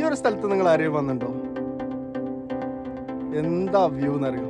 ഒരു സ്ഥലത്ത് നിങ്ങൾ ആരെയും വന്നിട്ടുണ്ടോ എന്താ വ്യൂ എന്നറിയോ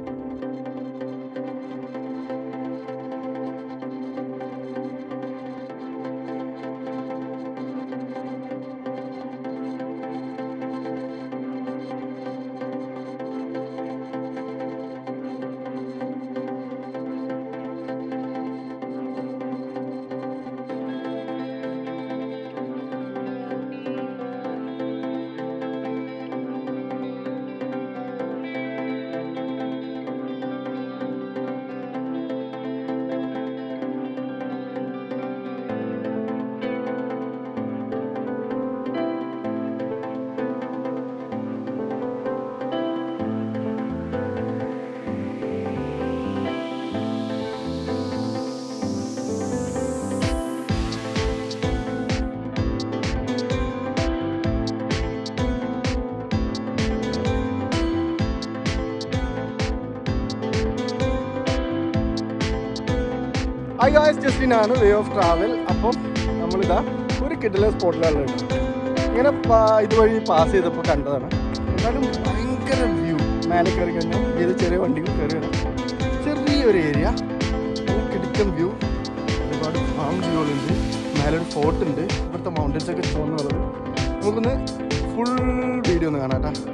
ഐ ഗായ്സ് ജസ്റ്റിൻ ആണ് വേ ഓഫ് ട്രാവൽ അപ്പം നമ്മളിതാ ഒരു കിഡിലെ സ്പോട്ടിലാണ് കേട്ടോ ഇങ്ങനെ പാ- ഇതുവഴി പാസ് ചെയ്തപ്പോൾ കണ്ടതാണ് എന്നാലും ഭയങ്കര വ്യൂ മേലെ കയറി കഴിഞ്ഞാൽ ഏത് ചെറിയ വണ്ടികൾ കയറി വരാം ചെറിയൊരു ഏരിയ കിടക്കൻ വ്യൂ ഒരുപാട് ഫാം വ്യൂകളുണ്ട് മേലെ ഒരു ഫോർട്ട് ഉണ്ട് ഇവിടുത്തെ മൗണ്ടൻസ് ഒക്കെ തോന്നുന്നത് നമുക്കൊന്ന് ഫുൾ വീഡിയോ ഒന്ന് കാണാം കേട്ടോ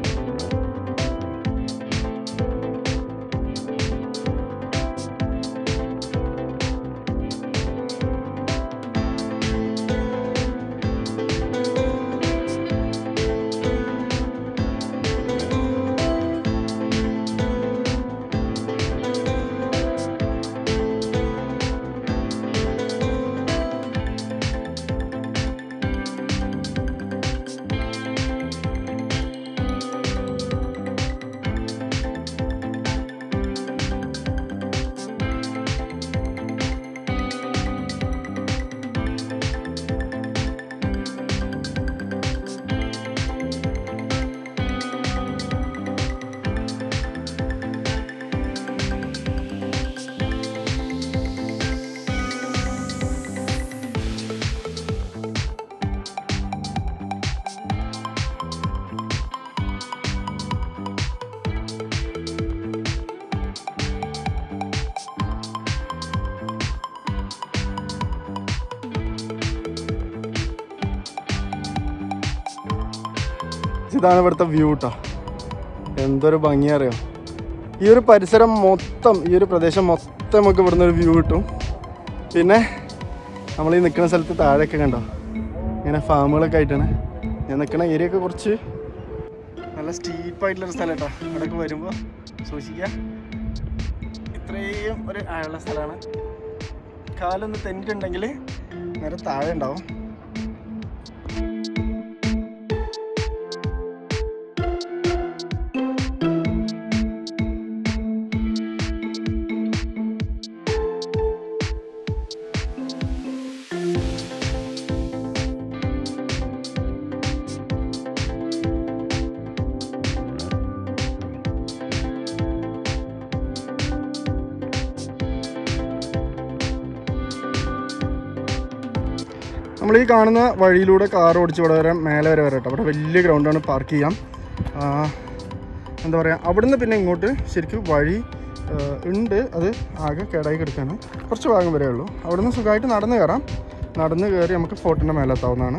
ഇതാണ് ഇവിടുത്തെ വ്യൂ കേട്ടോ എന്തൊരു ഭംഗി അറിയാം ഈ ഒരു പരിസരം മൊത്തം ഈ ഒരു പ്രദേശം മൊത്തം നമുക്ക് ഇവിടുന്ന് ഒരു വ്യൂ കിട്ടും പിന്നെ നമ്മൾ ഈ നിൽക്കുന്ന സ്ഥലത്ത് താഴെയൊക്കെ കണ്ടോ ഇങ്ങനെ ഫാമുകളൊക്കെ ആയിട്ടാണ് ഞാൻ നിൽക്കുന്ന ഏരിയ ഒക്കെ കുറച്ച് നല്ല സ്റ്റീപ്പായിട്ടുള്ളൊരു സ്ഥലം കേട്ടോ അവിടെയൊക്കെ വരുമ്പോൾ സൂക്ഷിക്കുക ഇത്രയും ഒരു ആഴമുള്ള സ്ഥലമാണ് കാലൊന്ന് തെന്നിട്ടുണ്ടെങ്കിൽ നേരെ താഴെ ഉണ്ടാവും നമ്മൾ ഈ കാണുന്ന വഴിയിലൂടെ കാർ ഓടിച്ച് ഇവിടെ വരാൻ മേലെ വരെ വരട്ടെ അവിടെ വലിയ ഗ്രൗണ്ടാണ് പാർക്ക് ചെയ്യാം ആ, എന്താ പറയുക അവിടുന്ന് പിന്നെ ഇങ്ങോട്ട് ശരിക്കും വഴി ആ, ഉണ്ട് അത് ആകെ കേടായി കിടക്കാണ് കുറച്ച് ഭാഗം വരെ ഉള്ളൂ അവിടുന്ന് സുഖമായിട്ട് നടന്ന് കയറാം നടന്ന് കയറി നമുക്ക് ഫോർട്ടിൻ്റെ മേലെ എത്താവുന്നതാണ്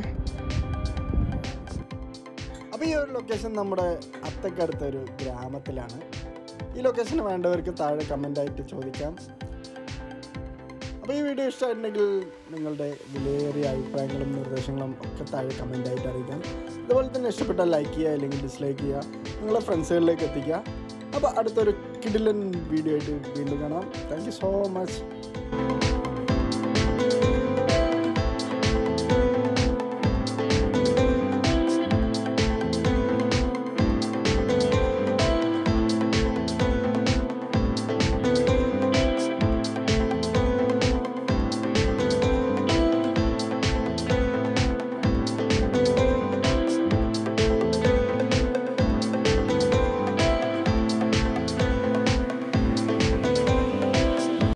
അപ്പോൾ ഈ ഒരു ലൊക്കേഷൻ നമ്മുടെ അത്തക്കടുത്ത ഒരു ഗ്രാമത്തിലാണ് ഈ ലൊക്കേഷൻ വേണ്ടവർക്ക് താഴെ കമൻ്റായിട്ട് ചോദിക്കാം അപ്പോൾ ഈ വീഡിയോ ഇഷ്ടമായിട്ടുണ്ടെങ്കിൽ നിങ്ങളുടെ വിലയേറിയ അഭിപ്രായങ്ങളും നിർദ്ദേശങ്ങളും ഒക്കെ താഴെ കമൻ്റായിട്ട് അറിയിക്കാം അതുപോലെ തന്നെ ഇഷ്ടപ്പെട്ടാൽ ലൈക്ക് ചെയ്യുക അല്ലെങ്കിൽ ഡിസ്ലൈക്ക് ചെയ്യുക നിങ്ങളെ ഫ്രണ്ട്സുകളിലേക്ക് എത്തിക്കുക അപ്പോൾ അടുത്തൊരു കിഡിലൻ വീഡിയോ ആയിട്ട് വീണ്ടും കാണാം താങ്ക് യു സോ മച്ച്